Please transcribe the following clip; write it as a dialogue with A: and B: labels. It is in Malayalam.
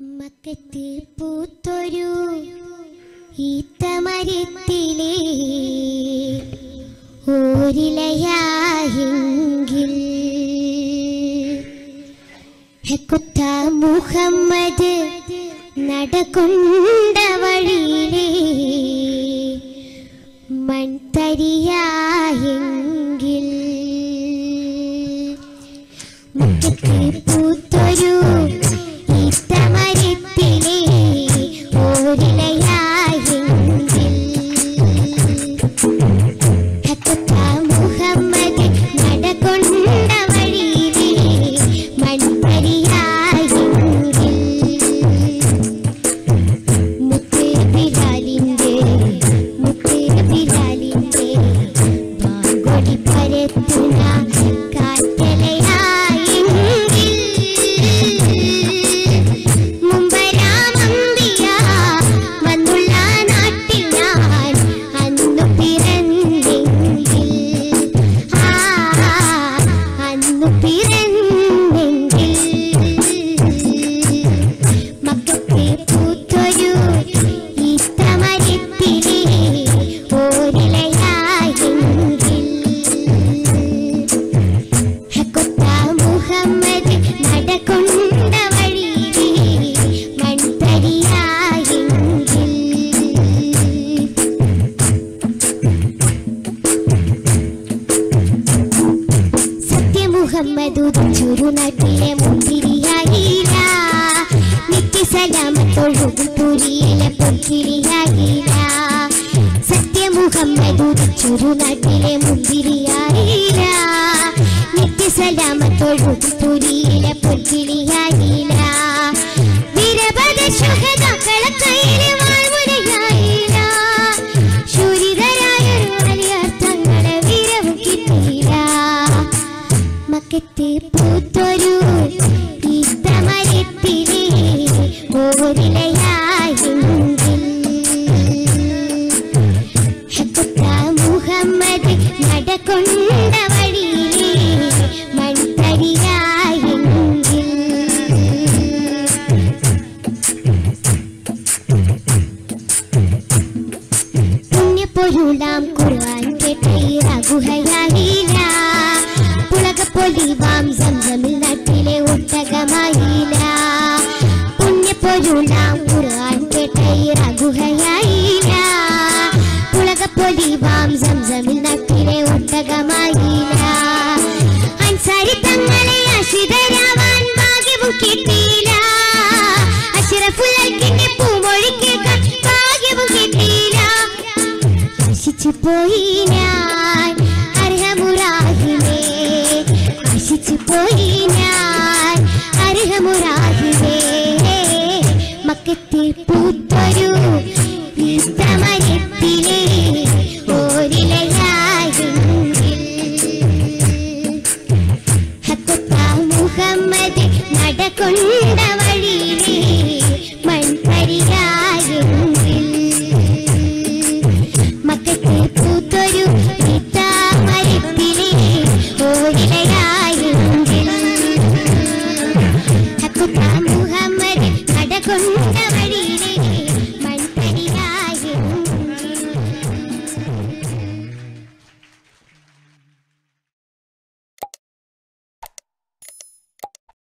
A: മക്കത്ത് പൂത്തൊരു ഈത്തമരത്തിലെ ഓരിലയായെങ്കിൽ ഹെക്കുത്ത മുഹമ്മദ് നടകൊണ്ട വഴിയിലെ മൺതരിയായെങ്കിൽ മുറ്റത്ത് പൂത്തൊരു ഈത്തമരത്തിലെ ഓരിലയായെങ്കിൽ ഹക്കത്ത മുഹമ്മദ് നടകൊണ്ട വഴിയിലെ മൺപരിയായെങ്കിൽ മുത്തേ ബിലാലിന്റെ മുത്തേ ബിലാലിന്റെ വാങ്കൊടി പരത്തുന്ന കാറ്റലയായെങ്കിൽ മുമ്പരാമമ്പിയ വന്നുള്ള നാട്ടിൽ ഞാൻ അന്നു പിറന്നെങ്കിൽ ആ അന്നു പിറന്നെങ്കിൽ മക്കത്തെ പൂത്തൊരു ഈത്തമരത്തിലെ ഓരിലയായെങ്കിൽ ഹക്കൊത്ത മുഹമ്മദ് നടകൊണ്ട വഴിയിലെ മൺതരിയായെങ്കിൽ സത്യമുഹമ്മദ് ചുരുനാട്ടിലെ മുന്തിരിയായില്ല നിത്യസലാമത്തൊഴുകും പുരിയിലെ പൊക്കിരിയായില്ല സത്യമുഹമ്മദ് ചുരുനാട്ടിലെ മുന്തിരിയായില്ല നിത്യസലാമത്തൊഴുകും പുരിയിലെ പൊക്കിരിയായില്ല വീരഭദ്ര ശുഹദാക്കളെ കയ്യിലെ വാൾമുനയായില്ല ശൂരിതരായ വലിയർത്ഥങ്ങളെ വീരവും കിട്ടിയില്ല മക്കത്തെ പൂത്തൊരു ഈത്തമരത്തിലെ ഓരിലയായെങ്കിൽ ഹക്കുത്ത മുഹമ്മദ് നടകൊണ്ട വഴിയിലെ മൺതരിയായെങ്കിൽ പുണ്യപ്പൊരുളാം ഖുർആൻ കേട്ടീറകുഹയായില്ല പുളകപ്പൊലിവാം സംസമിൽ നാട്ടിലെ ഒട്ടകമായില്ല പുണ്യപ്പൊരുളാം ഖുർആൻ കേട്ടീറകുഹയായില്ല പുളകപ്പൊലിവാം സംസമിൽ നാട്ടിലെ ഒട്ടകമായില്ല അൻസാരി തങ്ങളെ അശിതരാവാൻ ഭാഗ്യവും കിട്ടിയില്ല അഷ്റഫുൽ അൽക്കിന്റെ പൂമൊഴി കേൾക്കാൻ ഭാഗ്യവും കിട്ടിയില്ല ആശിച്ചു പോയി ഞാൻ അർഹമുറാഹിമേ ആശിച്ചു പോയി ഞാൻ അർഹമുറാഹിമേ മക്കത്തിൽ പൂത്തൊരു ഈത്തമരത്തിലെ ഓരിലയായെങ്കിൽ ഹക്കുത്ത മുഹമ്മദ് നടകൊണ്ട